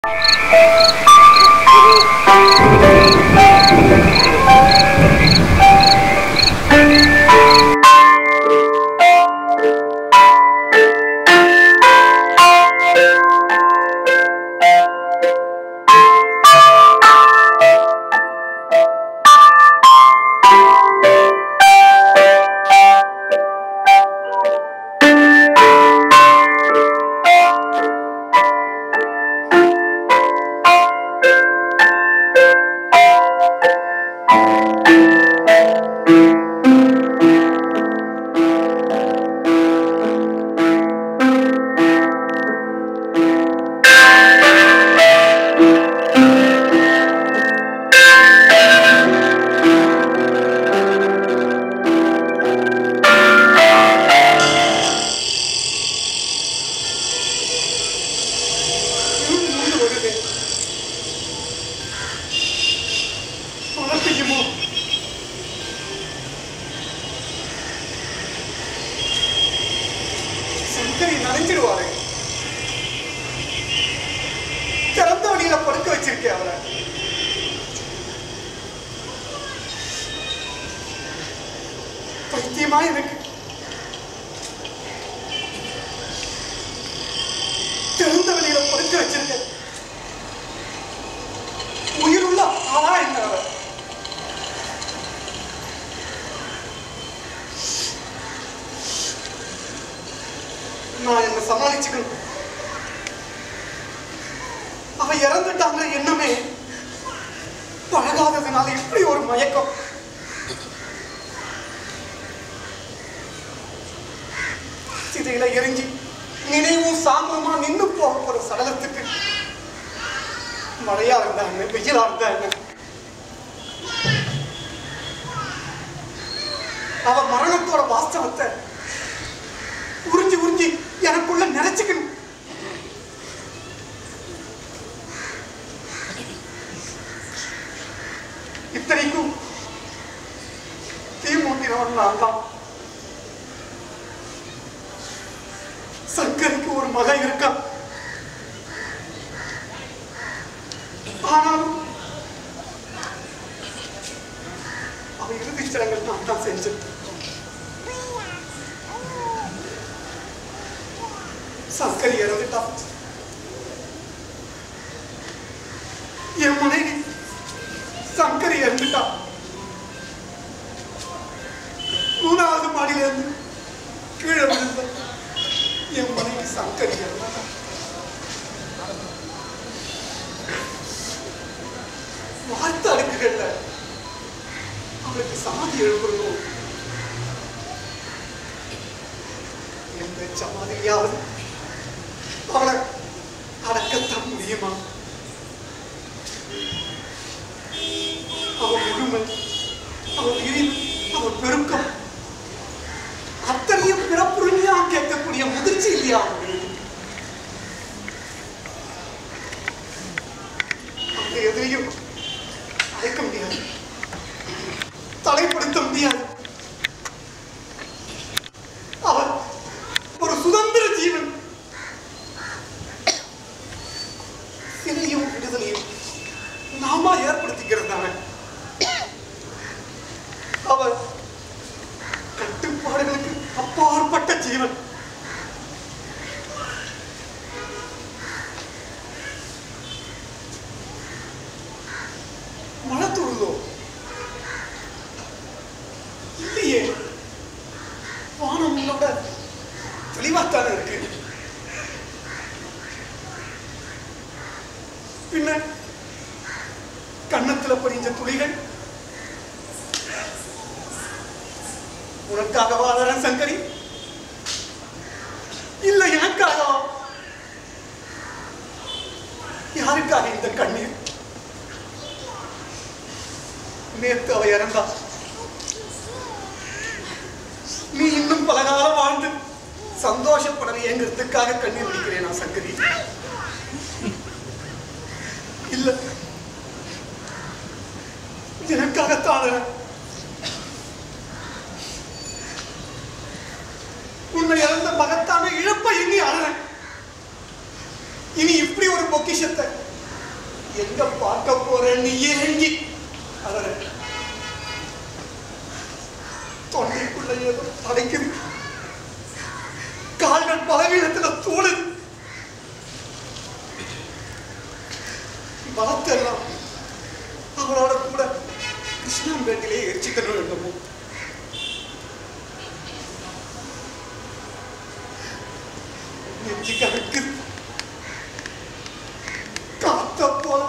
மூண்டு வருது மழை பெய்யுமோ சங்கரி நனைஞ்சிடுவாரு திறந்த வழியில படுக்க வச்சிருக்கேன் அவளை பைத்தியமா எனக்கு திறந்த வெளியில படுக்க வச்சிருக்கேன் உயிருள்ள ஆளா என்ன அவ? நான் என்ன சமாளிச்சுக்கணும் அவ இறந்துட்டாங்க என்னமே பழகாததுனால இப்படி ஒரு மயக்கம் சிதையில எரிஞ்சு நினைவும் சாம்பலுமா நின்னு போக போற சடலத்துக்கு மழையா இருந்தா என்ன வெயிலா இருந்தா என்ன அவ மரணத்தோட வாஸ்தவத்தை உறிஞ்சி உறிஞ்சி எனக்குள்ள நிறைச்சுக்கணும் இத்தனைக்கும் தீ மூட்டினவன் நான் தான் சங்கருக்கு ஒரு மகன் இருக்கான் ஆனாலும் அவன் இறுதிச் சடங்கள் நான் தான் செஞ்சேன் சங்கரி இறந்துட்டான் என் மனைவி சங்கரி இறந்துட்டான் மூணாவது மாடியில இருந்து கீழே விழுந்த என் மனைவி சங்கரி இறந்துட்டான் வார்த்தை அடுக்குகள்ல அவளுக்கு சமாதி எழுப்பணும் எந்த சமாதியாவது அவளை அடக்கத்தான் முடியுமா அவன் முழுமை அவன் விரிவு அவன் பெருக்கம் அத்தனையும் பிறப்புரிமையா கேட்கக்கூடிய முதிர்ச்சி இல்லையா அவனுக்கு அந்த எதிரையும் அழைக்க முடியாது தலைப்படுத்த முடியாது அவர் ஒரு சுதந்திர ஜீவன் சிறையும் விடுதலையும் நாம ஏற்படுத்திக்கிறது தானே அவர் கட்டுப்பாடுகளுக்கு அப்பாற்பட்ட ஜீவன் மழை துருதோ இல்லையே வானம் உன்னோட தெளிவாத்தானே இருக்கு பின்ன கன்னத்துல படிஞ்ச துளிகள் உனக்காக வாழறேன் சங்கரி இல்ல எனக்காகவா யாருக்காக இந்த கண்ணீர் நேத்து அவ இறந்தா நீ இன்னும் பல காலம் வாழ்ந்து சந்தோஷப்படலையேங்கிறதுக்காக கண்ணீர் வடிக்கிறேன் நான் சங்கரி இல்ல எனக்காகத்தான் அழறேன். உன்னை இழந்த மகத்தான இழப்பை எண்ணி அழறேன் இனி இப்படி ஒரு பொக்கிஷத்தை எங்க பார்க்க போற நீ ஏங்கி அழற தொண்டைக்குள்ள ஏதோ அடைக்குது கால்கள் பலவீனத்துல தூளுது பலத்தெல்லாம் அவளோட கூட கிருஷ்ணாம்பேட்டிலே எரிச்சுக்கணும் என்னமோ நெஞ்சு கணக்கு காத்த போல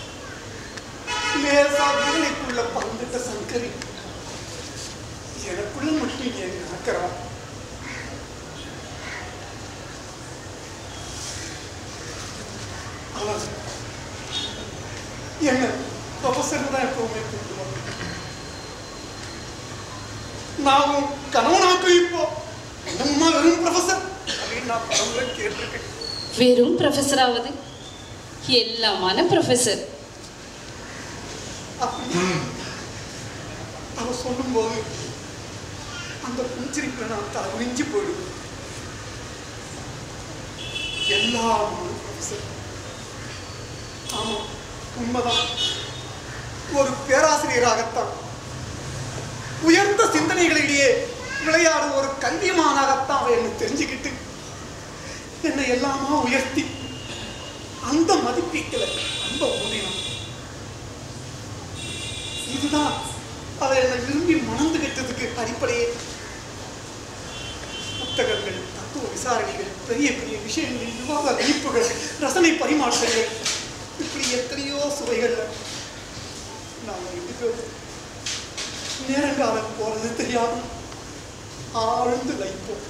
லேசா வீணைக்குள்ள பறந்துட்ட சங்கரி எனக்குள்ள மட்டும் ஏன் நடக்கிறா அவன் என்ன ப்ரொஃபஸர் தான் எப்பவுமே கூப்பிடுவான் நாமும் கணவனாக்கும் இப்போ என்னம்மா வெறும் ப்ரொஃபஸர் அப்படின்னு நான் படம்ல கேட்டிருக்கேன் வெறும் ப்ரொஃபஸராவது எல்லாமான ப்ரொஃபஸர் அப்படி அவ சொல்லும்போது அந்த புஞ்சிரிப்புல நான் தவிஞ்சு போயிடுவேன் எல்லா ப்ரொஃபஸர் ஆமா உண்மைதான் ஒரு பேராசிரியராகத்தான் உயர்ந்த சிந்தனைகளிடையே விளையாடும் ஒரு கல்விமானாகத்தான் அவ என்னை தெரிஞ்சுக்கிட்டு என்னை எல்லாமா உயர்த்தி அந்த மதிப்பீட்டில் அன்ப ஊதினான் இதுதான் அவ என்னை விரும்பி மணந்துகிட்டதுக்கு அடிப்படையே புத்தகங்கள் தத்துவ விசாரணைகள் பெரிய பெரிய விஷயங்கள் விவாத இனிப்புகள் ரசனை பரிமாற்றங்கள் இப்படி எத்தனையோ சுவைகள்ல நாம ரெண்டு பேரும் நேரங்காலம் போறது தெரியாம ஆழ்ந்து லைப்போம்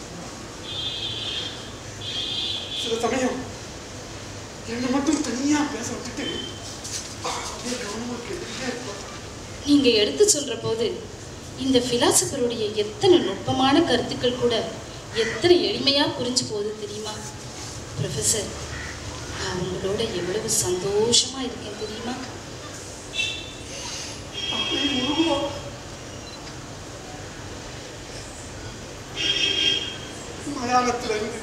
சில சமயம் என்னை மட்டும் தனியா பேச விட்டுட்டு அப்படியே கவனமா கேட்டுட்டே இருப்போம் நீங்க எடுத்து சொல்ற போது இந்த பிலாசபருடைய எத்தனை நுட்பமான கருத்துக்கள் கூட எத்தனை எளிமையா புரிஞ்சு போகுது தெரியுமா ப்ரொஃபஸர் நான் உங்களோட எவ்வளவு சந்தோஷமா இருக்கேன் தெரியுமா அப்படி உருவம் மயானத்துல இருந்து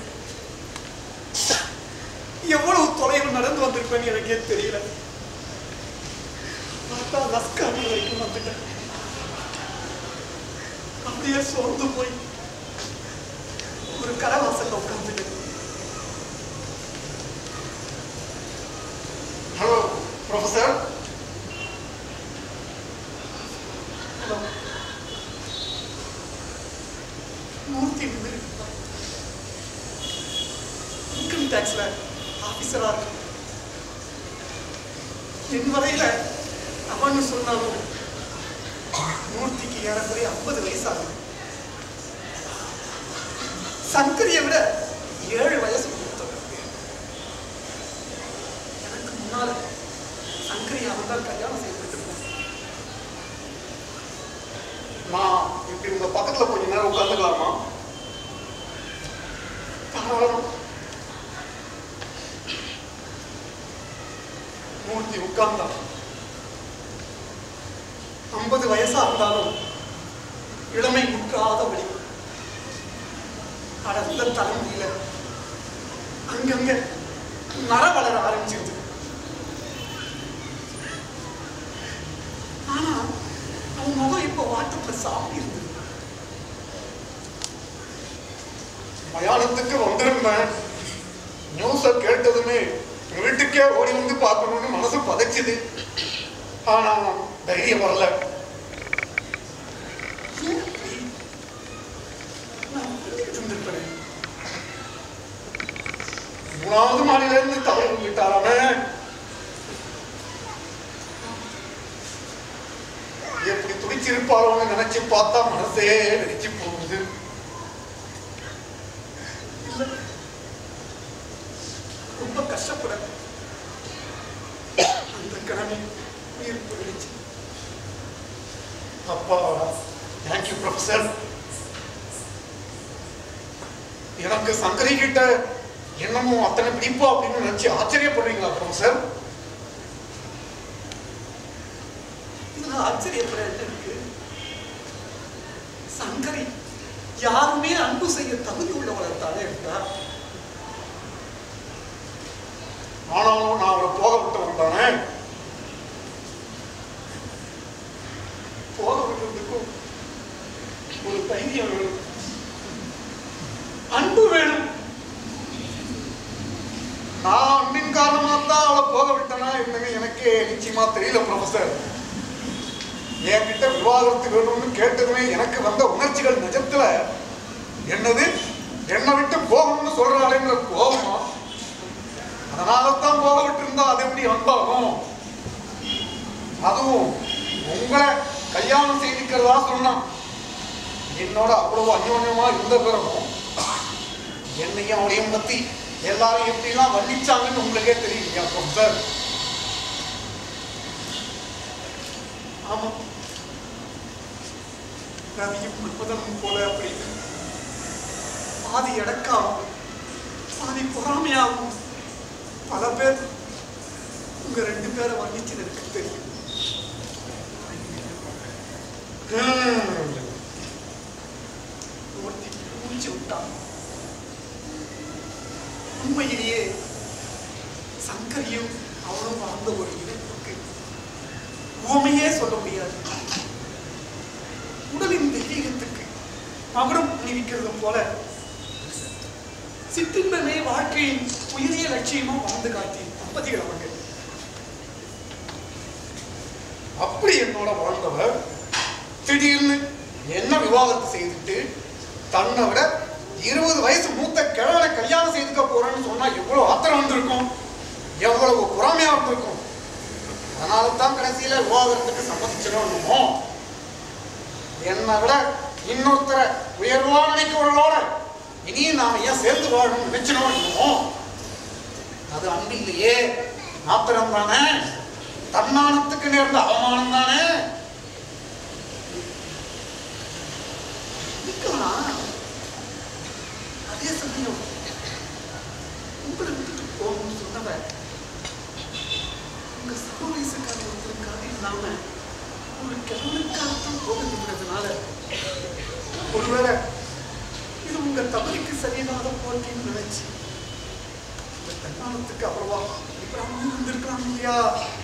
எவ்வளவு தொலைவு நடந்து வந்திருப்பேன்னு எனக்கே தெரியல பார்த்தா லஸ்கார் வரைக்கும் வந்துட்டேன் அப்படியே சோர்ந்து போய் ஒரு கரவாசல்ல உட்காந்துட்டேன் hello professor hello Murthy income டேக்ஸ்ல ஆபீசரா இருக்கு என் வரையில அவன்னு சொன்னாலும் மூர்த்திக்கு ஏறக்குறைய ஐம்பது வயசாகுது சங்கரியை விட ஏழு வயசு மூத்தவர் எனக்கு முன்னால சங்கரி அவன் தான் கல்யாணம் செய்து கொடுத்திருந்தான். நான் இப்படி உங்க பக்கத்துல கொஞ்ச நேரம் உட்காந்துக்கலாமா தாராளம் மூர்த்தி உட்கார்ந்தான் ஐம்பது வயசா இருந்தாலும் இளமை முற்றாத வழி அடர்ந்த தலைமுடியில அங்கங்க நர வளர ஆரம்பிச்சிருது ஆனா அவன் முகம் இப்போ வாட்டத்துல சாப்பி இருந்தது மயானத்துக்கு வந்திருந்தேன் நியூஸை கேட்டதுமே வீட்டுக்கே ஓடி வந்து பார்க்கணும்னு மனசு பதைச்சுது ஆனா தைரியம் வரல ஏன் அப்படி? நான் புரிஞ்சுக்கிட்டு இருந்திருப்பேனே. மூணாவது மாடியில இருந்து தவறு விட்டாராமே எப்படி துடிச்சிருப்பாரோன்னு நினைச்சு பார்த்தா மனசே வெடிச்சு போகுது இல்ல. ரொம்ப கஷ்டப்பட அந்த கிழமை உயிர் போயிடுச்சு அப்பா தேங்க்யூ ப்ரொஃபசர் எனக்கு சங்கரி கிட்ட என்னமோ அத்தனை பிடிப்பா அப்படின்னு நினைச்சு ஆச்சரியப்படுறீங்களா ப்ரொஃபசர் இதுல ஆச்சரியப்பட என்ன இருக்கு சங்கரி யாருமே அன்பு செய்ய தகுதி உள்ளவளத்தானே இருந்தா ஆனாலும் நான் அவரை போக விட்டு வந்தானே நிச்சயமா தெரியல ப்ரொஃபசர் என்கிட்ட விவாகரத்து வேணும்னு கேட்டதுமே எனக்கு வந்த உணர்ச்சிகள் நிஜத்துல என்னது என்னை விட்டு போகணும்னு சொல்றாளேங்கிற கோபமா அதனால தான் போக விட்டு இருந்தா அது எப்படி அன்பாகும் அதுவும் உங்களை கல்யாணம் செய்திக்கிறதா சொன்னான் என்னோட அவ்வளவு அந்யோன்யமா இருந்த பிறகும் என்னையும் அவளையும் பத்தி எல்லாரும் எப்படிலாம் வர்ணிச்சாங்கன்னு உங்களுக்கே தெரியும் ப்ரொஃபசர் ஆமா ரவியும் முன்பதனும் போல அப்படின்னு பாதி எடக்காவும் பாதி பொறாமையாகவும் பல பேர் உங்க ரெண்டு பேரை வர்ணிச்சது எனக்கு தெரியும் ஒருத்தி மூச்சு விட்டான் உண்மையிலேயே சங்கரியும் அவளும் வாழ்ந்த ஒரு இணைப்புக்கு உவமையே சொல்ல முடியாது உடலின் தெய்வீகத்துக்கு மகுடம் அணிவிக்கிறது போல சிற்றின்பமே வாழ்க்கையின் உயரிய லட்சியமா வாழ்ந்து காட்டி தம்பதிகள் அவங்க அப்படி என்னோட வாழ்ந்தவர் திடீர்னு என்ன விவாகரத்து செய்துட்டு தன்னை விட இருபது வயசு மூத்த கிழவனை கல்யாணம் செய்துக்க போறேன்னு சொன்னா எவ்வளவு ஆத்திரம் வந்திருக்கும் எவ்வளவு பொறாமையா இருந்திருக்கும் அதனால தான் கடைசியில விவாகரத்துக்கு சம்மதிச்சிடணுமோ என்னை விட இன்னொருத்தரை உயர்வா நினைக்கிறவர்களோட இனியும் நாம ஏன் சேர்ந்து வாழணும்னு நினைச்சிடணுமோ அது அன்பு இல்லையே ஆத்திரம் தானே தன்மானத்துக்கு நேர்ந்த அவமானம் தானே இருக்கலாம் அதே சமயம் உங்களை விட்டுட்டு போகணும்னு சொன்னவன் உங்க சம வயசுக்கார ஒருத்தருக்காக இல்லாம ஒரு கிழவனுக்காகத்தான் போக விடுறதுனால ஒருவேளை இது உங்க தவறுக்கு சரியில்லாத போட்டின்னு நினைச்சு இந்த தன்மானத்துக்கு அவ்வளவா இப்படி இருந்திருக்கலாம் இல்லையா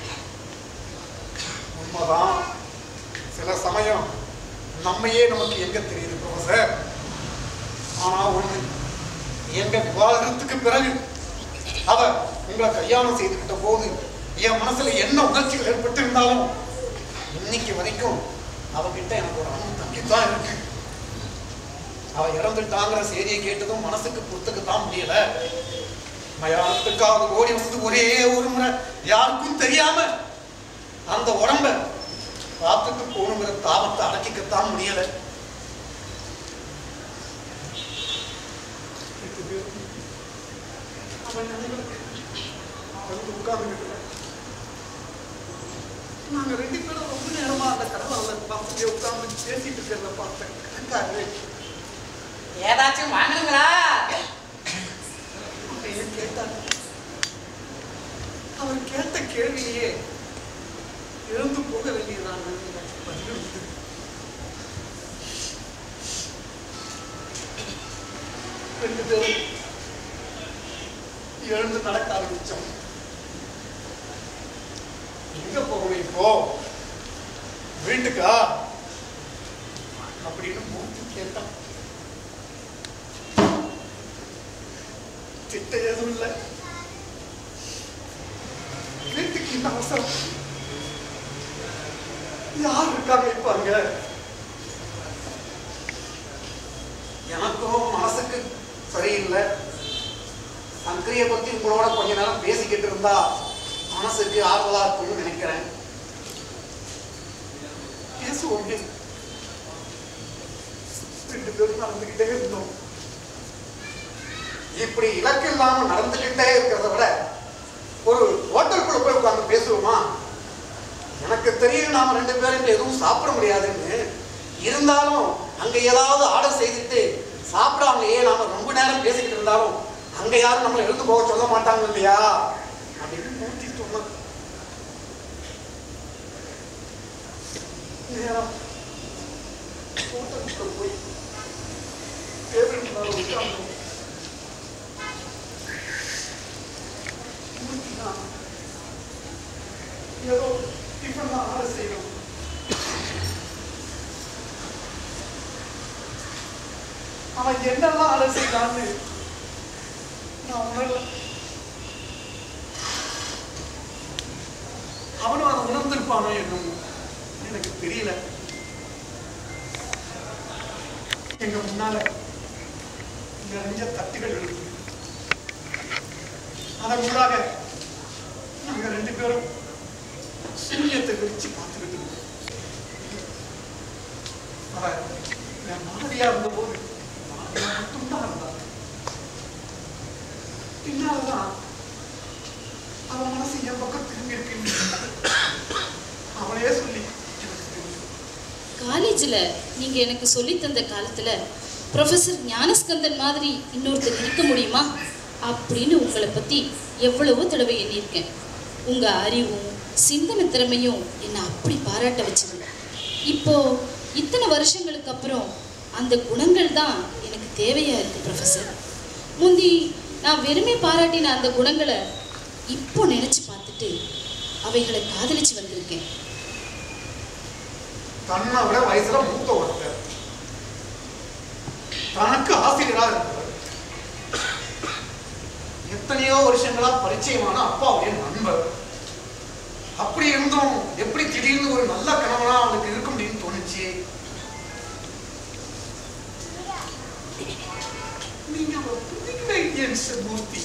உண்மைதான் சில சமயம் நம்மையே நமக்கு எங்க தெரியுது ப்ரொஃபசர் ஆனா ஒண்ணு எங்க விவாகரத்துக்கு பிறகு அவ உங்களை கல்யாணம் செய்துக்கிட்ட போது என் மனசுல என்ன உணர்ச்சிகள் ஏற்பட்டு இருந்தாலும் இன்னைக்கு வரைக்கும் அவகிட்ட எனக்கு ஒரு அன்பு தங்கி தான் இருக்கு அவ இறந்துட்டாங்கிற செய்தியை கேட்டதும் மனசுக்கு பொறுத்துக்க தான் முடியல மயானத்துக்காக ஓடி வந்து ஒரே ஒரு முறை யாருக்கும் தெரியாம அந்த உடம்ப பார்த்துட்டு போகணுங்கிற தாபத்தை அடக்கிக்கத்தான் முடியல ரெண்டு பேரும் அவன் நினைவுக்கு வந்து உட்கார்ந்துக்கிட்டு நாங்க ரெண்டு பேரும் ரொம்ப நேரமா அந்த கடவுள பக்கத்துலயே உட்கார்ந்து பேசிட்டு இருக்கிறத பார்த்தேன் கணக்காரு ஏதாச்சும் வாங்கணுங்களா அப்படியே கேட்டார் அவர் கேட்ட கேள்வியே இழந்து போக வேண்டியதான் பதில் வந்தது. ரெண்டு பேரும் எழுந்து நடக்க ஆரம்பிச்சோம் எங்க போகணும் இப்போ வீட்டுக்கா அப்படின்னு மூர்த்தி கேட்டான் திட்ட எதுவும் இல்லை வீட்டுக்கு இந்த அவசரம் யார் இருக்காங்க இப்ப அங்க எனக்கும் மனசுக்கு சரியில்லை சங்கரிய பத்தி உங்களோட கொஞ்ச நேரம் பேசிக்கிட்டு இருந்தா மனசுக்கு ஆறுதலா இருக்கும்னு நினைக்கிறேன் பேசுவோமே ரெண்டு பேரும் நடந்துகிட்டே இருந்தோம் இப்படி இலக்கு இல்லாம நடந்துகிட்டே இருக்கிறத விட ஒரு ஹோட்டலுக்குள்ள போய் உட்கார்ந்து பேசுவோமா எனக்கு தெரியும் நாம ரெண்டு பேரும் இங்க எதுவும் சாப்பிட முடியாதுன்னு இருந்தாலும் அங்க ஏதாவது ஆர்டர் செய்துட்டு சாப்பிடாமலேயே நாம ரொம்ப நேரம் பேசிக்கிட்டு இருந்தாலும் அங்க யாரும் நம்மளை எழுந்து போக சொல்ல மாட்டாங்க இல்லையா அப்படின்னு மூர்த்தி சொன்னான் நேரா ஹோட்டலுக்குள்ள போய் டேபிள் மேல உட்கார்ந்தோம் மூர்த்தினா ஏதோ டிஃபன் தான் ஆர்டர் செய்யணும் அவன் என்னெல்லாம் ஆர்டர் செய்யலான்னு நான் உணரல இருப்பானோ என்னமோ எனக்கு தெரியல எங்க முன்னால நிறைஞ்ச தட்டுகள் இருக்கு அதன் முன்னாக நாங்க ரெண்டு பேரும் சூரியத்தை விரிச்சு பார்த்துக்கிட்டு இருக்கோம் அவ என் மாணவியா இருந்தபோது மாணவியா மட்டும்தான் இருந்தா பின்னால்தான் அவன் மனசு என் பக்கம் திரும்பி இருக்கு அவளே சொல்லி எனக்கு தெரியும். காலேஜில் நீங்கள் எனக்கு சொல்லித் தந்த காலத்தில் ப்ரொஃபஸர் ஞானஸ்கந்தன் மாதிரி இன்னொருத்தர் இருக்க முடியுமா அப்படின்னு உங்களை பற்றி எவ்வளவோ தடவை எண்ணியிருக்கேன் உங்கள் அறிவும் சிந்தனை திறமையும் என்னை அப்படி பாராட்ட வச்சது இப்போ இத்தனை வருஷங்களுக்கு அப்புறம் அந்த குணங்கள் தான் எனக்கு தேவையாக இருக்குது ப்ரொஃபஸர் முந்தி நான் வெறுமே பாராட்டின அந்த குணங்களை இப்போ நினச்சி பார்த்துட்டு அவைகளை காதலிச்சு வந்திருக்கேன் தன்னை விட வயசுல மூத்த ஒருத்தர் தனக்கு ஆசிரியரா இருந்தவர் எத்தனையோ வருஷங்களா பரிச்சயமான அப்பாவுடைய நண்பர் அப்படி இருந்தும் எப்படி திடீர்னு ஒரு நல்ல கணவனா அவனுக்கு இருக்க முடியும்னு தோணுச்சு நீங்க அவளை புரிஞ்சுக்கவே என் மூர்த்தி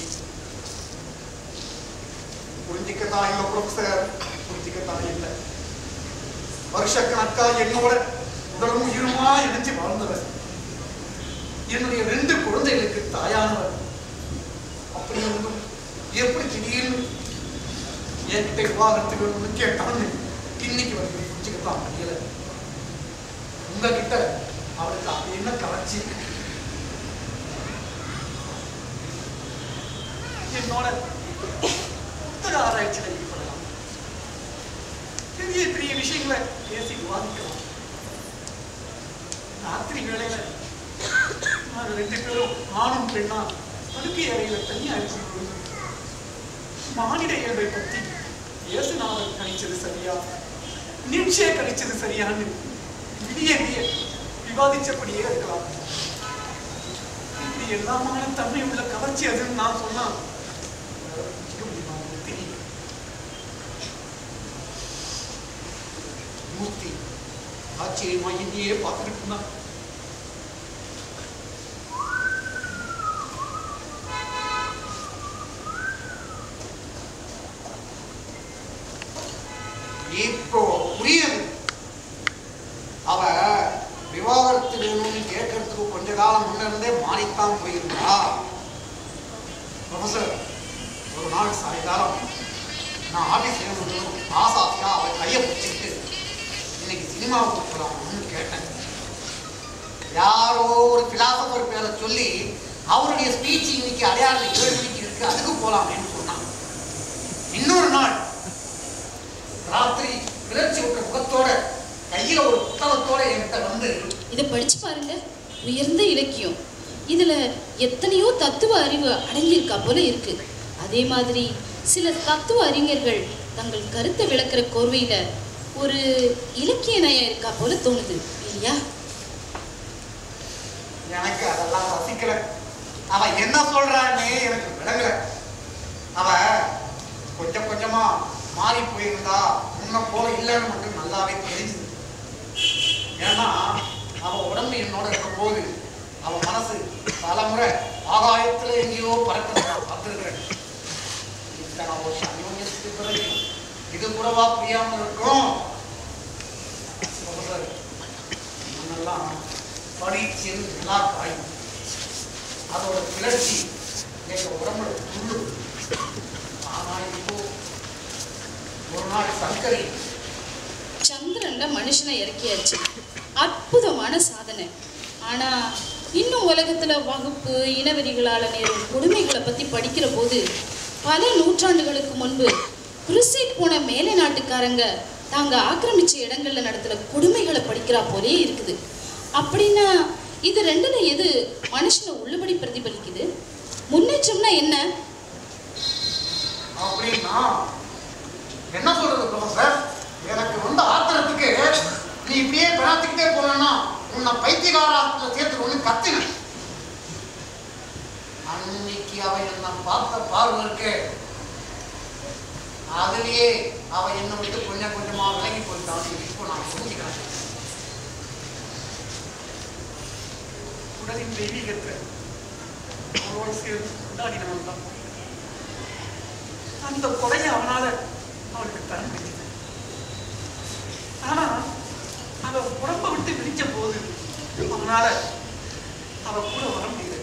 புரிஞ்சிக்கத்தான் இல்லை ப்ரொஃபசர் புரிஞ்சிக்கத்தான் இல்லை வருஷக்கணக்கா என்னோட உடலும் உயிருமா இணைஞ்சு வாழ்ந்தவர் என்னுடைய ரெண்டு குழந்தைகளுக்கு தாயானவர் அப்படி இருந்தும் எப்படி திடீர்னு என்கிட்ட விவாகரத்து வேணும்னு கேட்டான்னு இன்னைக்கு வரைக்கும் புரிஞ்சுக்கத்தான் முடியல உங்ககிட்ட அவளுக்கு அது என்ன கவர்ச்சி என்னோட புத்தக ஆராய்ச்சியில ஈடுபடலாம் பெரிய பெரிய விஷயங்களை பேசி விவாதிக்கலாம் ராத்திரி வேளையில நாங்க ரெண்டு பேரும் ஆணும் பெண்ணா படுக்கை அறையில தனியா இருக்கும் பொழுது மானிட இயல்பை பத்தி இயேசுநாதன் கணிச்சது சரியா நிச்சய கணிச்சது சரியான்னு விடிய விடிய விவாதிச்சபடியே இருக்கலாம் இப்படி எல்லாமான தன்மை உள்ள கவர்ச்சி அதுன்னு நான் சொன்னா புரிஞ்சுக்க முடியுமா மூர்த்தி? மூர்த்தி ஆச்சரியமா என்னையே பார்த்துக்கிட்டு இருந்தான் இப்போ புரியுது அவ விவாகரத்து வேணும்னு கேட்கறதுக்கு கொஞ்ச காலம் முன்ன இருந்தே மாறித்தான் போயிருந்தா ப்ரொஃபசர் ஒரு நாள் சாயங்காலம் நான் ஆபீஸ் வேணும் ஆசாத்தியா அவ கையை பிடிச்சிக்கிட்டு இன்னைக்கு சினிமாவுக்கு போகலாம்னு கேட்டேன் யாரோ ஒரு பிலாசபர் பேரை சொல்லி அவருடைய ஸ்பீச் இன்னைக்கு அடையாளம் ஏழு மணிக்கு இருக்கு அதுக்கு போலாமேன்னு சொன்னான் இன்னொரு நாள் ராத்திரி கிளர்ச்சி விட்ட முகத்தோட கையில ஒரு புத்தகத்தோட என்கிட்ட வந்து இதை படிச்சு பாருங்க உயர்ந்த இலக்கியம் இதுல எத்தனையோ தத்துவ அறிவு அடங்கியிருக்கா போல இருக்கு அதே மாதிரி சில தத்துவ அறிஞர்கள் தங்கள் கருத்தை விளக்குற கோர்வையில ஒரு இலக்கிய நயம் இருக்கா போல தோணுது இல்லையா எனக்கு அதெல்லாம் ரசிக்கல அவ என்ன சொல்றான்னு எனக்கு விளங்கல அவ கொஞ்சம் கொஞ்சமா மாறி போயிருந்தா முன்ன போல இல்லைன்னு மட்டும் நல்லாவே தெரிஞ்சுது ஏன்னா அவ உடம்பு என்னோட இருக்கும்போது அவ மனசு பலமுறை ஆகாயத்துல எங்கேயோ பறக்கிறத நான் பார்த்துருக்கிறேன் இத்தனை வருஷம் அந்யோன்யத்துக்கு பிறகு இது கூடவா புரியாம இருக்கும் ப்ரொஃபசர், முன்னெல்லாம் படிச்சது நல்லா காயும் அதோட கிளர்ச்சி எங்க உடம்புல துள்ளு ஆனா இப்போ ஒரு நாள் சங்கரி சந்திரன்ல மனுஷனை இறக்கியாச்சு அற்புதமான சாதனை ஆனா இன்னும் உலகத்துல வகுப்பு இனவெறிகளால நேரும் கொடுமைகளை பத்தி படிக்கிற போது பல நூற்றாண்டுகளுக்கு முன்பு குருசைட் போன மேலை நாட்டுக்காரங்க தாங்க ஆக்கிரமிச்ச இடங்கள்ல நடத்துற கொடுமைகளை படிக்கிறா போலே இருக்குது அப்படின்னா இது ரெண்டுல எது மனுஷனை உள்ளபடி பிரதிபலிக்குது முன்னேற்றம்னா என்ன அப்படின்னா என்ன சொல்றது ப்ரொஃபசர் எனக்கு வந்த ஆத்திரத்துக்கு நீ இப்படியே பிரார்த்திக்கிட்டே போனா உன்னை பைத்தியகாரத்துல சேர்த்துக்கொண்டு கத்தின அன்னைக்கு அவ என்ன பார்த்த பார்வை இருக்கு அதுலயே அவ என்னை விட்டு கொஞ்சம் கொஞ்சமா விலகி போயிட்டான்னு இப்போ நான் புரிஞ்சுக்கிறேன் உடலின் தெய்வீகத்தை அவரோடு சேர்ந்து கொண்டாடினவன் தான் அந்த கொலையை அவனால அவனுக்கு தர முடிஞ்சது ஆனா அவ உடம்ப விட்டு விரிச்ச போது அவனால அவ கூட வர முடியல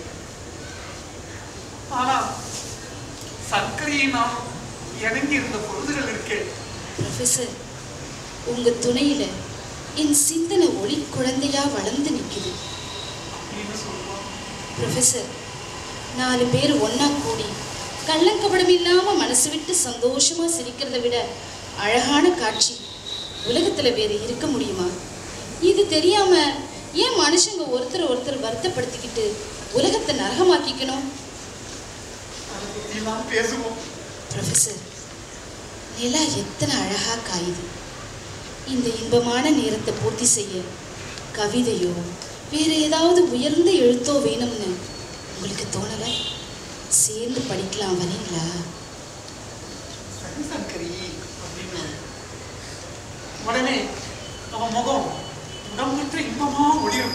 ஆனா சர்க்கரையை நாம் இணங்கி இருந்த பொழுதுகள் இருக்கே ப்ரொஃபஸர் உங்க துணையில என் சிந்தனை ஒளி குழந்தையா வளர்ந்து நிக்குது அப்படின்னு சொல்லுவான் ப்ரொஃபஸர் நாலு பேர் ஒண்ணா கூடி கள்ளங்கபடம் இல்லாம மனசு விட்டு சந்தோஷமா சிரிக்கிறத விட அழகான காட்சி உலகத்துல வேற இருக்க முடியுமா இது தெரியாம ஏன் மனுஷங்க ஒருத்தர் ஒருத்தர் வருத்தப்படுத்திக்கிட்டு உலகத்தை நரகமாக்கிக்கணும் அதை பத்தி எல்லாம் பேசுவோம் ப்ரொஃபஸர் நிலா எத்தனை அழகா காயுது இந்த இன்பமான நேரத்தை பூர்த்தி செய்ய கவிதையோ வேற ஏதாவது உயர்ந்த எழுத்தோ வேணும்னு உங்களுக்கு தோணல சேர்ந்து படிக்கலாம் வரீங்களா சரி சங்கரி அப்படின்னு உடனே அவன் முகம் உடம்பற்ற இன்பமா ஒளிரும்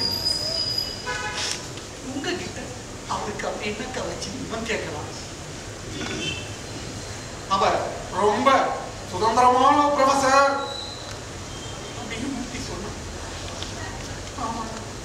உங்ககிட்ட அவருக்கு அப்படி என்ன கவச்சு இன்பம் கேட்கலாம் அவர் ரொம்ப சுதந்திரமான ப்ரொஃபசர் அப்படின்னு மூர்த்தி சொன்னான் ஆமா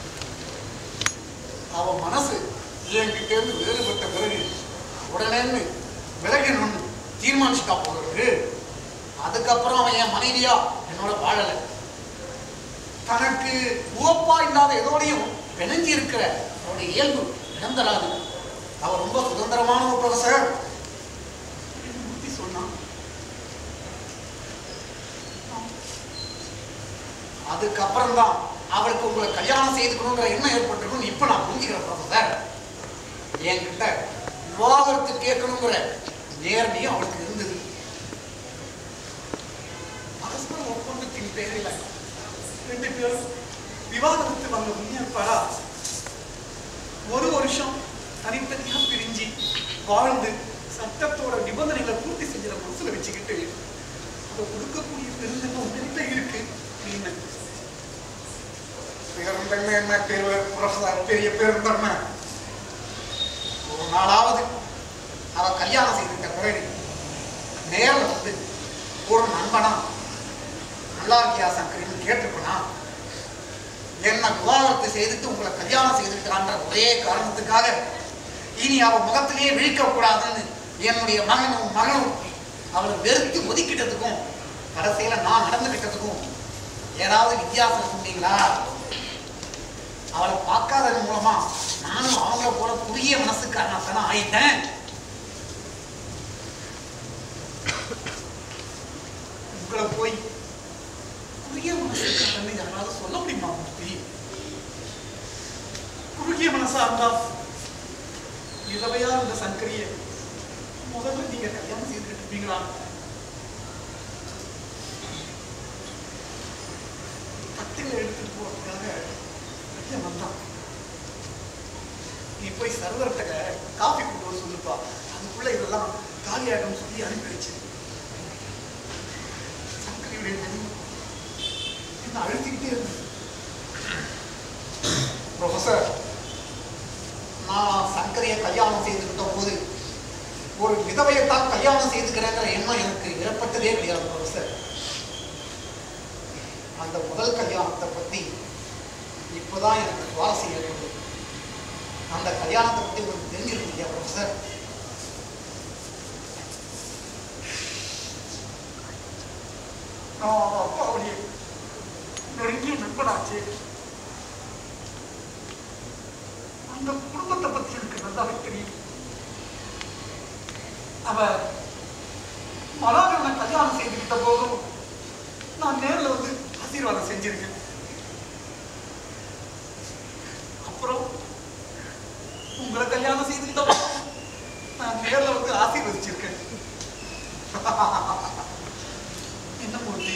அவ மனசு என்கிட்ட இருந்து வேறுபட்ட பிறகு உடனேன்னு விலகணும்னு தீர்மானிச்சுட்டா போகிறது அதுக்கப்புறம் அவன் என் மனைவியா என்னோட வாழல தனக்கு உவப்பா இல்லாத எதோடையும் பிணைஞ்சு இருக்கிற அவருடைய இயல்பு இடம் தராது அவ ரொம்ப சுதந்திரமான ஒரு ப்ரொஃபசர் அப்படின்னு மூர்த்தி சொன்னான் அதுக்கப்புறம் தான் அவளுக்கு உங்களை கல்யாணம் செய்துக்கணுங்கிற எண்ணம் ஏற்பட்டிருக்கும் இப்ப நான் புரிஞ்சுக்கிறேன் ப்ரொஃபசர் என்கிட்ட விவாகரத்து கேட்கணுங்கிற நேர்மையும் அவளுக்கு இருந்தது பரஸ்பர ஒப்பந்தத்தின் பேரில் ரெண்டு பேரும் விவாகரத்து வாங்க முன்னேற்பாரா ஒரு வருஷம் தனித்தனியா பிரிஞ்சு வாழ்ந்து சட்டத்தோட நிபந்தனைகளை பூர்த்தி செஞ்சிட மனசுல வச்சுக்கிட்டு அதை கொடுக்கக்கூடிய பெருந்தன்மை உங்ககிட்ட இருக்கு அப்படின்னு பெருந்தன்மை என்ன பெரிய ப்ரொஃபசர் பெரிய பெருந்தன்மை ஒரு நாளாவது அவ கல்யாணம் செய்துட்ட பிறகு நேரில் வந்து ஒரு நண்பனா நல்லா இருக்கியா சங்கரின்னு கேட்டிருப்பனா என்ன விவாகரத்து செய்துட்டு உங்களை கல்யாணம் செய்துட்டான்ற ஒரே காரணத்துக்காக இனி அவ முகத்திலேயே விழிக்க கூடாதுன்னு என்னுடைய மகனும் மகனும் அவளை வெறுத்து ஒதுக்கிட்டதுக்கும் கடைசியில நான் நடந்துக்கிட்டதுக்கும் ஏதாவது வித்தியாசம் சொன்னீங்களா அவளை பார்க்காதது மூலமா நானும் அவங்கள போல குறுகிய மனசுக்காரனாத்தானே ஆயிட்டேன் உங்களை போய் குறுகிய மனசுக்காரன்னு யாராவது சொல்ல முடியுமா மூர்த்தி குறுகிய மனசா இருந்தா விதவையா இருந்த சங்கரிய முதல்ல நீங்க கல்யாணம் செய்துக்கிட்டு இருப்பீங்களா தட்டில் எடுத்துட்டு போறதுக்காக பையன் வந்தான் நீ போய் சர்வர்கிட்ட காஃபி கொண்டு வர சொல்லுப்பா அதுக்குள்ள இதெல்லாம் காலியாகும் சொல்லி அனுப்பிடுச்சு சங்கரியுடைய நெஞ்சம் என்ன அழுத்திக்கிட்டே இருந்தது ப்ரொஃபசர் நான் சங்கரையை கல்யாணம் செய்துக்கிட்ட போது ஒரு விதவையைத்தான் கல்யாணம் செய்துக்கிறேங்கிற எண்ணம் எனக்கு ஏற்பட்டதே கிடையாது ப்ரொஃபசர் அந்த முதல் கல்யாணத்தை பத்தி இப்போதான் எனக்கு சுவாரஸ்யம் ஏற்படுது அந்த கல்யாணத்தை பத்தி உங்களுக்கு தெரிஞ்சிருக்கு இல்லையா ப்ரொஃபசர் நான் அப்பாவுடைய நெருங்கிய நண்பனாச்சு அந்த குடும்பத்தை பத்தி எனக்கு நல்லாவே தெரியும் அவ மலாகரனை கல்யாணம் செய்துக்கிட்ட போதும் நான் நேர்ல வந்து ஆசீர்வாதம் செஞ்சிருக்கேன் அப்புறம் உங்களை கல்யாணம் செய்துக்கிட்ட போதும் நான் நேர்ல வந்து ஆசீர்வதிச்சிருக்கேன் என்ன மூர்த்தி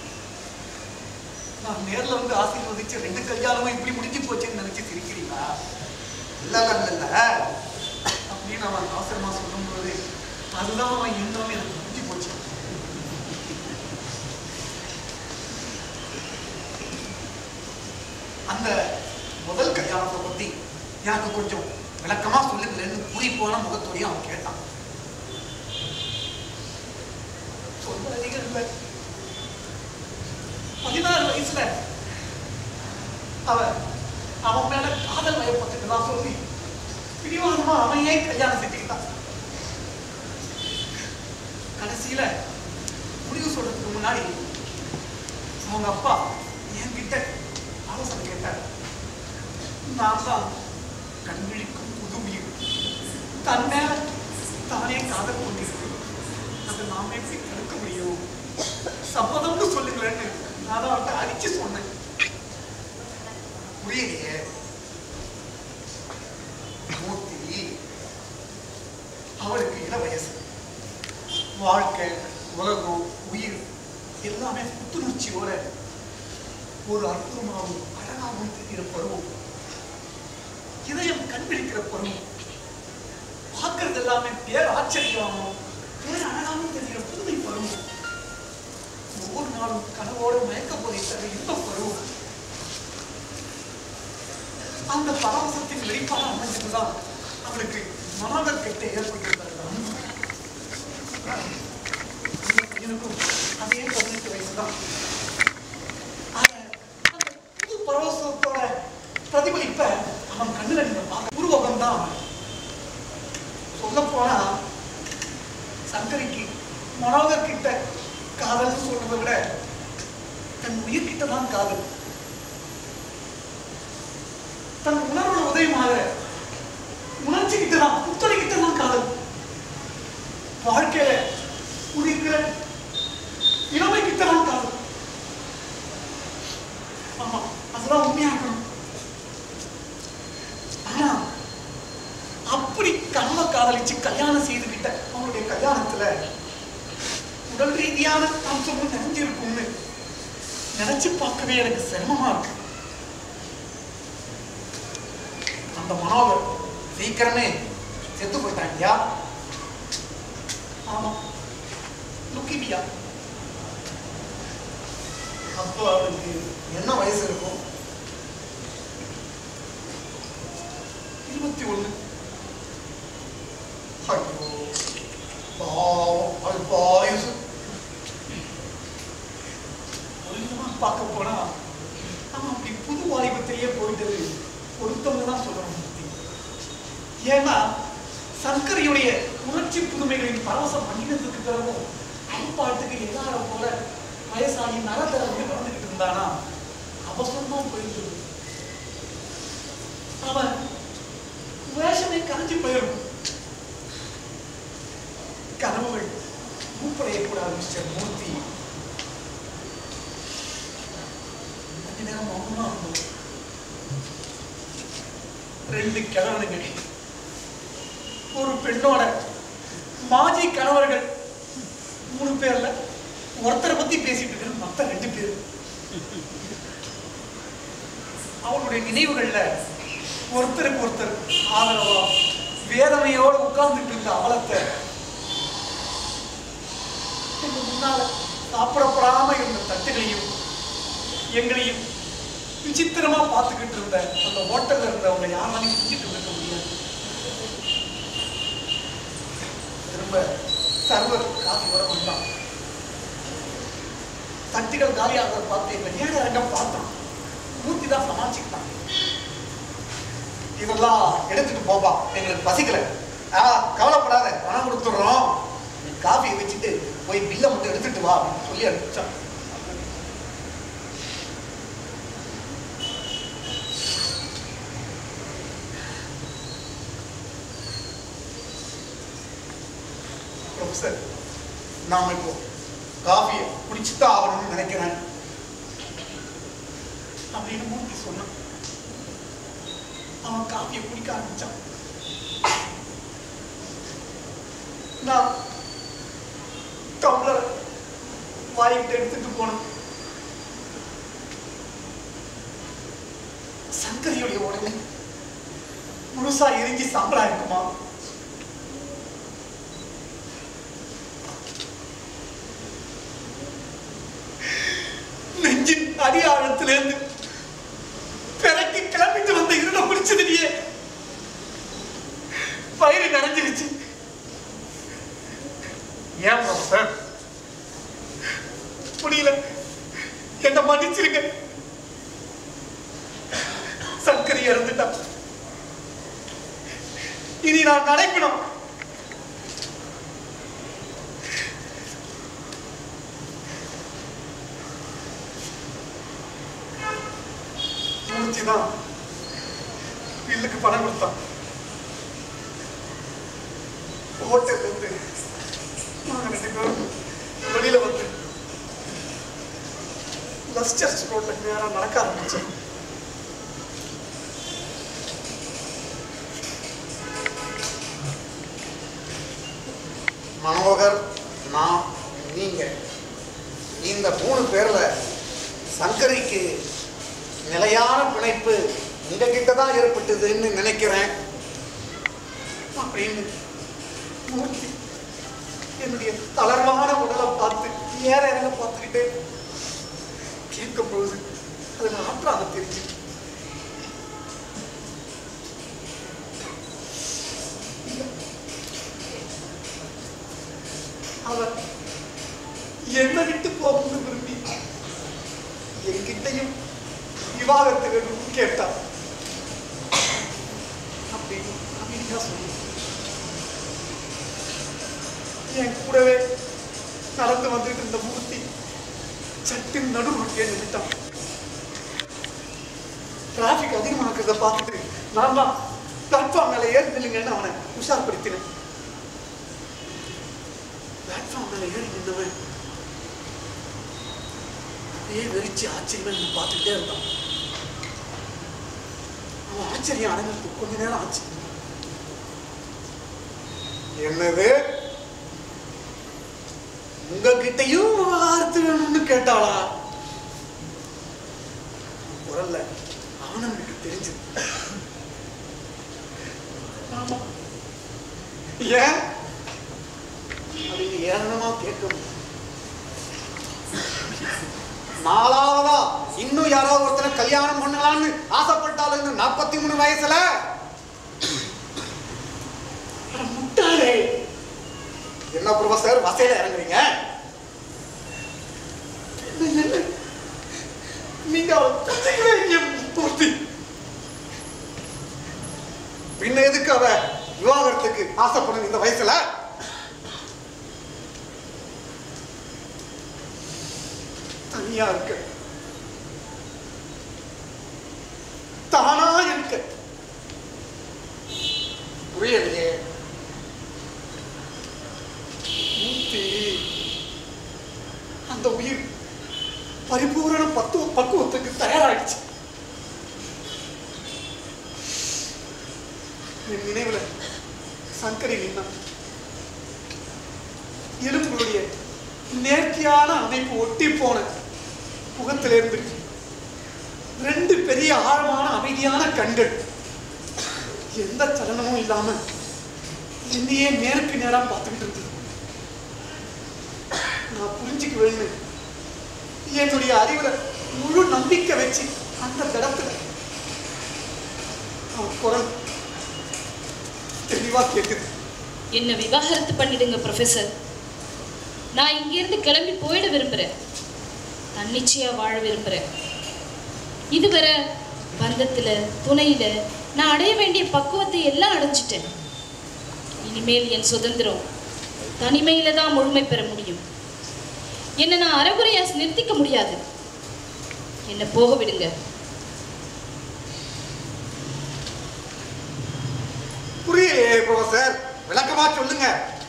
நான் நேர்ல வந்து ஆசீர்வதிச்சு ரெண்டு கல்யாணமும் இப்படி முடிஞ்சு போச்சுன்னு நினைச்சு சிரிக்கிறீங்களா இல்ல இல்ல இல்ல இல்ல அப்படின்னு அவன் அவசரமா சொல்லும்போது அதுதான் அவன் எண்ணம் எனக்கு முடிஞ்சு போச்சு அந்த முதல் கல்யாணத்தை பத்தி எனக்கு கொஞ்சம் விளக்கமா சொல்லுங்களேன்னு குறிப்பான முகத்தோடையும் அவன் கேட்டான் சொல்ல அதிகம் இல்லை பதினாறு வயசுல அவன் அவன் மேல காதல் வயப்பட்டுதான் சொல்லி பிடிவாதமா அவனையே கல்யாணம் செஞ்சுக்கிட்டான் கடைசியில முடிவு சொல்றதுக்கு முன்னாடி அவங்க அப்பா என்கிட்ட ஆலோசனை கேட்டார் நான் தான் கண்விழிக்கும் புதுமையும் தன் மேல தானே காதல் கொண்டிருக்கு அதை நாம எப்படி தடுக்க முடியும் சம்மதம்னு சொல்லுங்களேன்னு நான் தான் அவன்கிட்ட அடிச்சு சொன்னேன் புரியலையே மூர்த்தி அவளுக்கு இள வயசு வாழ்க்கை உலகம் உயிர் எல்லாமே புத்துணர்ச்சியோட ஒரு அற்புதமாகவும் அழகாகவும் தெரிகிற பருவம் இதயம் கண்பிடிக்கிற பருவம் பார்க்கறது எல்லாமே பேர் ஆச்சரியமாகவும் பேர் அழகாகவும் தெரிகிற புதுமை பருவம் ஒவ்வொரு நாளும் கனவோடு மயக்க போதை தர இந்த பருவம் அந்த பரவசத்தின் வெளிப்பாடு அமைஞ்சதுதான் அவனுக்கு மனதர் கெட்ட ஏற்பட்டிருந்தது எனக்கும் அதே பதினெட்டு வயசுதான் ஆனா, அந்த புது பரவசத்தோட பிரதிபலிப்ப அவன் கண்ணுல நீங்க பார்க்க உருவகம் தான் அவன் சொல்ல போனா சங்கரிக்கு மனோகர் கிட்ட காதல்னு சொல்றதை விட தன் உயிர்கிட்ட தான் காதல் தன் உணர்வோட உதயமாக உணர்ச்சி கிட்ட தான் புத்தொழி கிட்ட தான் காதல் வாழ்க்கையில குடிக்கிற இளமை கிட்ட தான் காதல் ஆமா அதெல்லாம் உண்மையாக்கணும் ஆனா அப்படி கனவை காதலிச்சு கல்யாணம் செய்துகிட்ட அவனுடைய கல்யாணத்துல உடல் ரீதியான அம்சமும் நிறைஞ்சிருக்கும்னு நினைச்சு பார்க்கவே எனக்கு சிரமமா இருக்கு அந்த மனோகர் சீக்கிரமே செத்து போயிட்டான் ஐயா ஆமா லுக்கிமியா அப்போ அவளுக்கு என்ன வயசு இருக்கும் இருபத்தி ஒண்ணு ஐயோ பாவம் அது பாயசு ஒரு விதமா பார்க்க போனா அவன் அப்படி புது வாலிபத்திலேயே போயிட்டது பொருத்தம்னு தான் சொல்லணும் மூர்த்தி. ஏன்னா சங்கரையுடைய உணர்ச்சி புதுமைகளின் பரவசம் மனிதத்துக்கு பிறகும் அம்பாட்டுக்கு எல்லாரும் போல வயசாகி நரத்தரவுக்கு நடந்துகிட்டு இருந்தானா அவசரமா போயிட்டு அவன் வேஷமே கரைஞ்சு போயிடும் கனவுகள் மூப்படையக்கூடாது மிஸ்டர் மூர்த்தி கொஞ்ச நேரம் மௌனமா இருந்தோம் ரெண்டு கிழவனுங்க ஒரு பெண்ணோட மாஜி கணவர்கள் மூணு பேர்ல ஒருத்தரை பத்தி பேசிட்டு இருக்கிற மத்த ரெண்டு பேர் அவளுடைய நினைவுகள்ல ஒருத்தருக்கு ஒருத்தர் ஆதரவா வேதனையோட உட்கார்ந்துட்டு இருந்த அவலத்தை எங்க முன்னால சாப்பிடப்படாம இருந்த தட்டுகளையும் எங்களையும் விசித்திரமா பார்த்துக்கிட்டு இருந்த அந்த ஹோட்டல்ல இருந்தவங்க யாராலையும் செஞ்சுட்டு இருக்க முடியாது திரும்ப சர்வர் காஃபி வர வந்தான் தட்டுகள் காலியாகிறத பார்த்து எங்க நேர இறங்க பார்த்தான் மூர்த்தி தான் சமாளிச்சுக்கிட்டான் இதெல்லாம் எடுத்துட்டு போப்பா எங்களுக்கு பசிக்கல ஆ கவலைப்படாத பணம் கொடுத்துடுறோம் நீ காஃபியை வச்சுட்டு போய் பில்லை மட்டும் எடுத்துட்டு வா அப்படின்னு சொல்லி அனுப்பிச்சான் ப்ரொஃபசர் நாம இப்போ காஃபியை குடிச்சுதான் ஆகணும்னு நினைக்கிறேன் அப்படின்னு மூர்த்தி சொன்னான் அவன் காஃபியை குடிக்க ஆரம்பிச்சான் நான் டம்ளர் வாய்கிட்ட எடுத்துட்டு போனேன் சங்கரியுடைய உடனே முழுசா எரிஞ்சு சாம்பலா இருக்குமா நெஞ்சின் அடி ஆழத்திலிருந்து குடிச்சதுலயே வயிறு நிறைஞ்சிருச்சு ஏன் சார் முடியல என்ன மன்னிச்சிருங்க சங்கரி இறந்துட்டான் இனி நான் நினைக்கணும் மூர்த்தி தான் பில்லுக்கு பணம் கொடுத்தான் ஹோட்டல்ல இருந்து நாங்க ரெண்டு பேரும் வெளியில வந்து லஸ்டர்ஸ் ரோட்ல நேரா நடக்க ஆரம்பிச்சோம் மனோகர் நான் நீங்க இந்த மூணு பேர்ல சங்கரிக்கு நிலையான பிணைப்பு உங்ககிட்ட தான் ஏற்பட்டதுன்னு நினைக்கிறேன் அப்படின்னு மூர்த்தி என்னுடைய தளர்வான உடலை பார்த்து ஏற இறங்க பார்த்துக்கிட்டே கேட்கும் பொழுது அதுல ஆற்றாக தெரிஞ்சு அவர் என்னை விட்டு போகணும்னு விரும்பி என்கிட்டையும் விவாகரத்து வேணும்னு கேட்டார் அப்படின்னு அமைதியா சொல்லி என் கூடவே நடந்து வந்துட்டு இருந்த மூர்த்தி சட்டின் நடு ரோட்டிலே நின்றுட்டான் டிராபிக் அதிகமா இருக்கிறத பார்த்துட்டு நான் தான் பிளாட்ஃபார்ம் மேல ஏறி நில்லுங்கன்னு அவனை உஷார்படுத்தினேன் பிளாட்ஃபார்ம் மேல ஏறி நின்றவன் அப்படியே வெறிச்சு ஆச்சரியமா என்னை பார்த்துக்கிட்டே இருந்தான் அவன் ஆச்சரியம் அடங்கிறதுக்கு கொஞ்ச நேரம் ஆச்சு என்னது உங்ககிட்டயும் வார்த்தை வேணும்னு கேட்டாளா குரல்ல ஆனந்துக்கு தெரிஞ்சது ஆமா ஏன் அப்படின்னு ஏளனமா கேட்கணும் நாலாவதா இன்னும் யாராவது ஒருத்தனை கல்யாணம் பண்ணலாம்னு ஆசைப்பட்டாலும் நாற்பத்தி மூணு வயசுல அட முட்டாளே என்ன ப்ரொஃபசர் வசையில இறங்குறீங்க என்ன, என்ன? நீங்க அவளை குத்திக்கவே இல்லையே, பூர்த்தி பின்ன எதுக்கு அவ விவாகரத்துக்கு ஆசைப்படும் இந்த வயசுல தனியா இருக்க தானா இருக்க புரியலையே மூர்த்தி அந்த உயிர் பரிபூரண பத்துவ பக்குவத்துக்கு தயாராயிடுச்சு என் நினைவுல சங்கரி நின்னான் எலும்புடைய நேர்த்தியான அமைப்பு ஒட்டி போன முகத்திலிருந்து ரெண்டு பெரிய ஆழமான அமைதியான கண்கள் எந்த சலனமும் இல்லாம என்னையே நேருக்கு நேரா பார்த்துக்கிட்டு இருந்தது நான் புரிஞ்சுக்குவேன்னு என்னுடைய அறிவுல முழு நம்பிக்கை வச்சு அந்த இடத்துல அவன் குரல் தெளிவா கேக்குது என்ன விவாகரத்து பண்ணிடுங்க ப்ரொஃபசர் நான் இங்கிருந்து கிளம்பி போயிட விரும்புகிறேன் தன்னிச்சையா வாழ விரும்புகிறேன் இதுவரை பந்தத்தில் துணையில் நான் அடைய வேண்டிய பக்குவத்தை எல்லாம் அடைஞ்சிட்டேன் இனிமேல் என் சுதந்திரம் தனிமையில தான் முழுமை பெற முடியும் என்னை நான் அறகுறையா நிறுத்திக்க முடியாது என்னை போக விடுங்க புரியலையே ப்ரொஃபசர் விளக்கமா சொல்லுங்க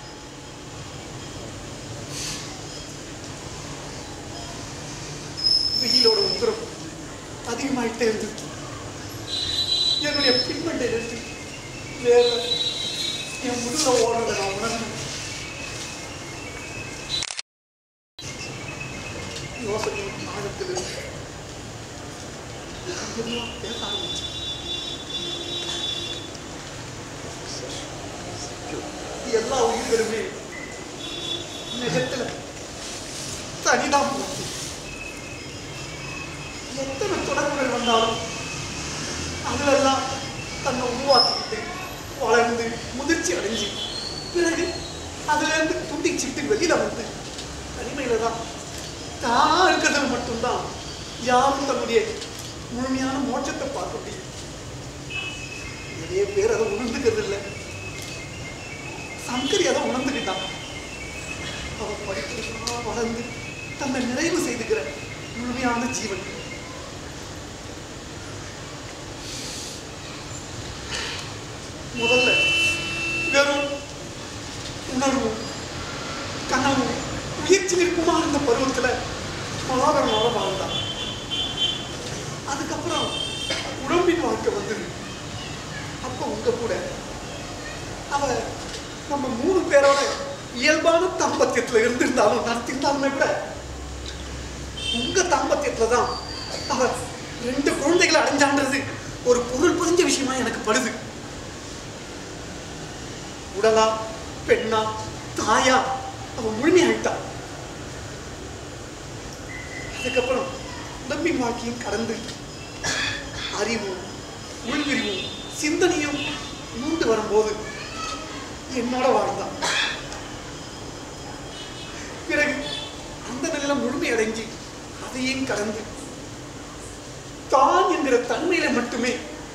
வெயிலோட உத்தரம் அதிகமாயிட்டே இருந்தது என்னுடைய பின்மண்டை நிறுத்தி வேற என் முதுல ஓடுறத நான் உணர்ந்தேன் யோசனை ஆழத்தில் இருந்து எல்லாம் பேச ஆரம்பிச்சேன் எல்லா உயிர்களுமே நிஜத்துல தனிதான் போச்சு எத்தனை தொடர்புகள் வந்தாலும் அதுலெல்லாம் அதிர்ச்சி அடைஞ்சு பிறகு அதுல இருந்து துண்டிச்சிட்டு வெளியில வந்து தனிமையில தான் தானா இருக்கிறதுல மட்டும்தான் யாரும் தன்னுடைய முழுமையான மோட்சத்தை பார்க்க முடியும் நிறைய பேர் அதை உணர்ந்துக்கிறது இல்லை சங்கரி அதை உணர்ந்துக்கிட்டான் அவன் படிக்கிறதா வளர்ந்து தன்னை நிறைவு செய்துக்கிற முழுமையான ஜீவன் முதல்ல வெறும் உணர்வும் கனவும் உயிர்ச்சி நிற்குமா இருந்த பருவத்துல மனோகரனோட வாழ்ந்தான் அதுக்கப்புறம் உடம்பின் வாழ்க்கை வந்தது அப்ப உங்க கூட அவ நம்ம மூணு பேரோட இயல்பான தாம்பத்தியத்துல இருந்திருந்தாலும் நடத்திருந்தாலுமே கூட உங்க தாம்பத்தியத்துல தான் அவ ரெண்டு குழந்தைகளை அடைஞ்சான்றது ஒரு பொருள் புரிஞ்ச விஷயமா எனக்கு படுது உடலா பெண்ணா தாயா அவ முழுமையாயிட்டா அதுக்கப்புறம் உடம்பின் வாழ்க்கையும் கடந்து அறிவும் உள்விரிவும் சிந்தனையும் மூண்டு வரும்போது என்னோட வாழ்ந்தான் பிறகு அந்த நிலையில முழுமையடைஞ்சு அதையும் கடந்து தான் என்கிற தன்மையில மட்டுமே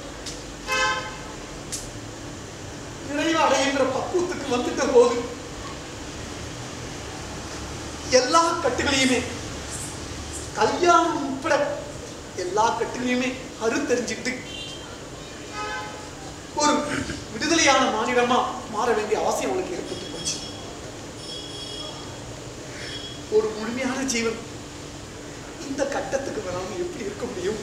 நிறைவு அடைகின்ற பக்குவத்துக்கு வந்துட்ட போது எல்லா கட்டுகளையுமே கல்யாணம் உட்பட எல்லா கட்டுகளையுமே அறுத்தறிஞ்சிட்டு ஒரு விடுதலையான மாநிலமா மாற வேண்டிய அவசியம் அவனுக்கு ஏற்பட்டு போச்சு ஒரு முழுமையான ஜீவன் இந்த கட்டத்துக்கு வராம எப்படி இருக்க முடியும்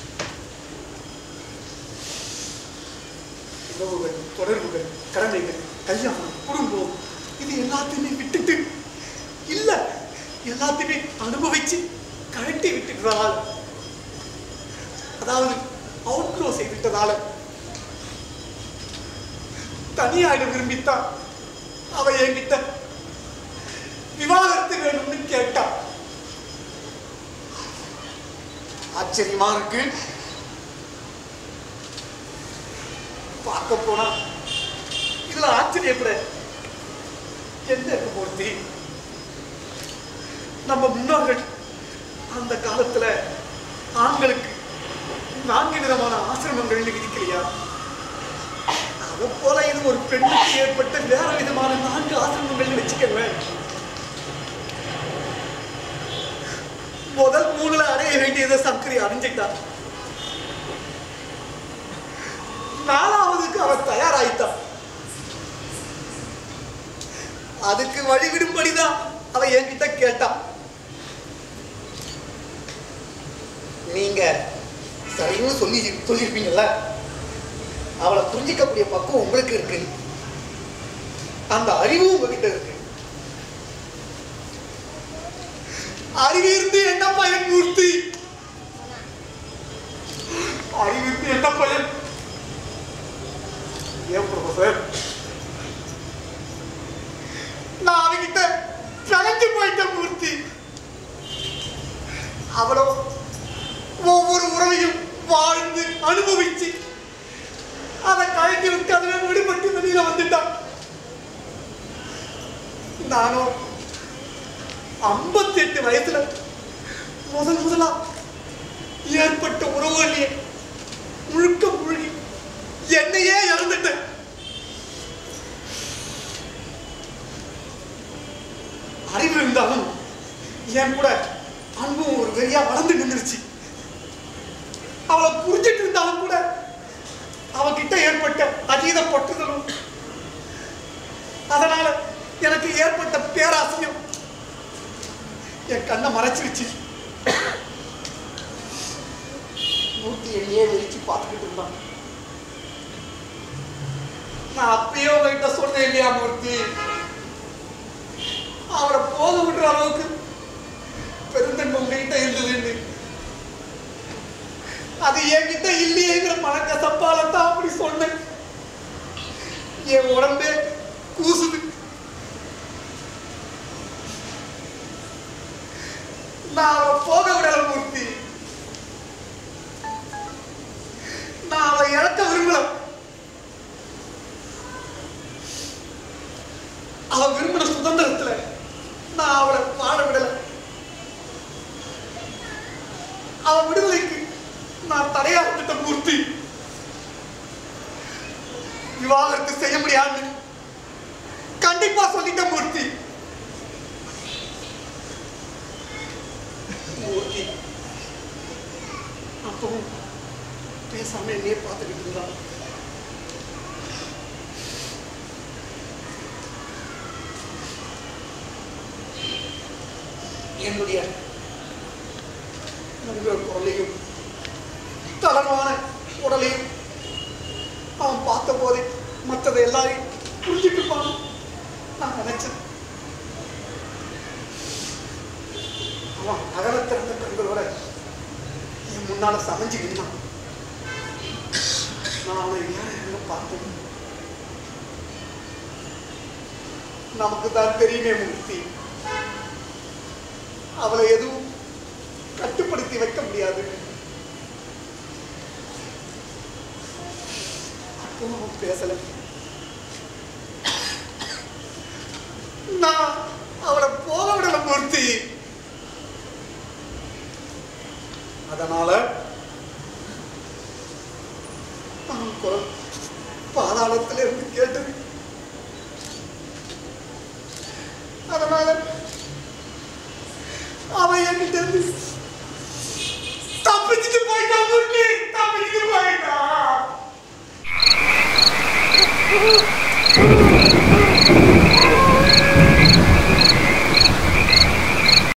உறவுகள் தொடர்புகள் கடமைகள் கல்யாணம் குடும்பம் இது எல்லாத்தையுமே விட்டுட்டு இல்ல எல்லாத்தையுமே அனுபவிச்சு கழட்டி விட்டுட்டதால அதாவது அவுட்க்ரோ செய்துட்டதால தனியாக விரும்பித்தான் அவ என்கிட்ட விவாகரத்து வேணும்னு கேட்டா ஆச்சரியமா இருக்கு பார்க்க போனா இதுல ஆச்சரியப்பட என்ன இருக்கு மூர்த்தி நம்ம முன்னோர்கள் அந்த காலத்துல ஆண்களுக்கு நான்கு விதமான ஆசிரமங்கள் விதிக்கலையா அது போல இது ஒரு பெண்ணுக்கு ஏற்பட்ட வேற விதமான நான்கு ஆசிரமங்கள் வச்சுக்கவேன் முதல் மூணுல அடைய வேண்டியதை சங்கரி அடைஞ்சிட்டா நாலாவதுக்கு அவ தயாராயிட்டா அதுக்கு வழிவிடும்படிதான் அவ என்கிட்ட கேட்டா நீங்க சரின்னு சொல்லி சொல்லியிருப்பீங்கல்ல அவளை புரிஞ்சிக்கக்கூடிய பக்குவம் உங்களுக்கு இருக்கு அந்த அறிவு உங்ககிட்ட இருக்கு அறிவிருந்து என்ன பயன் மூர்த்தி அறிவிருந்து என்ன பயன் ஏன் ப்ரொஃபசர் நான் அவகிட்ட பிறஞ்சு போயிட்டேன் மூர்த்தி அவளோ ஒவ்வொரு உறவையும் வாழ்ந்து அனுபவிச்சு அதை கழட்டி விட்டு அதுல விடுபட்டு வெளியில வந்துட்டான் நானும் ஐம்பத்தி எட்டு வயசுல முதல் முதலா ஏற்பட்ட உறவுகளையே முழுக்க முழுகி என்னையே இழந்துட்டேன் அறிவு இருந்தாலும் என் கூட அன்பும் ஒரு வெறியா வளர்ந்து நின்றுச்சு அவளை புரிஞ்சிட்டு இருந்தாலும் கூட அவகிட்ட ஏற்பட்ட அதீத பட்டுதலும் அதனால எனக்கு ஏற்பட்ட பேராசையும் என் கண்ணை மறைச்சிருச்சு மூர்த்தி என்னையே வெளிச்சு பார்த்துக்கிட்டு இருந்தான் நான் அப்பயே உங்ககிட்ட சொன்னேன் இல்லையா மூர்த்தி அவரை போக விடுற அளவுக்கு பெருந்தன்மை உங்ககிட்ட இருந்ததுன்னு அது என்கிட்ட இல்லையேங்கிற மனக்கசப்பால தான் அப்படி சொன்னேன் என் உடம்பே கூசுது நான் அவளை போக விடல மூர்த்தி நான் அவளை இழக்க விரும்பல மூர்த்தி விவாகரத்து செய்ய முடியாது கண்டிப்பா சொல்லிட்ட மூர்த்தி மூர்த்தி அப்பவும் பேசாம என்னையே பார்த்துக்கிட்டு இருந்தான் என்னுடைய நண்பர் குரலையும் தளர்வான உடலையும் அவன் பார்த்த போதே மற்றதை எல்லாரையும் புரிஞ்சுட்டு இருப்பான் நான் நினைச்சேன் அவன் அகல திறந்த கண்களோட என் முன்னால சமைஞ்சு நின்னான் நான் அவனை வேற எங்க பார்த்தேன் நமக்கு தான் தெரியுமே மூர்த்தி அவளை எதுவும் கட்டுப்படுத்தி வைக்க முடியாது அப்பவும் அவன் பேசல நான் அவளை போக விடல மூர்த்தி அதனால அவன் குரல் பாதாளத்துல இருந்து கேட்டது அதனால அவன் என்கிட்ட இருந்து தப்பிச்சுட்டு போயிட்டான் மூர்த்தி தப்பிச்சுட்டு போயிட்டான்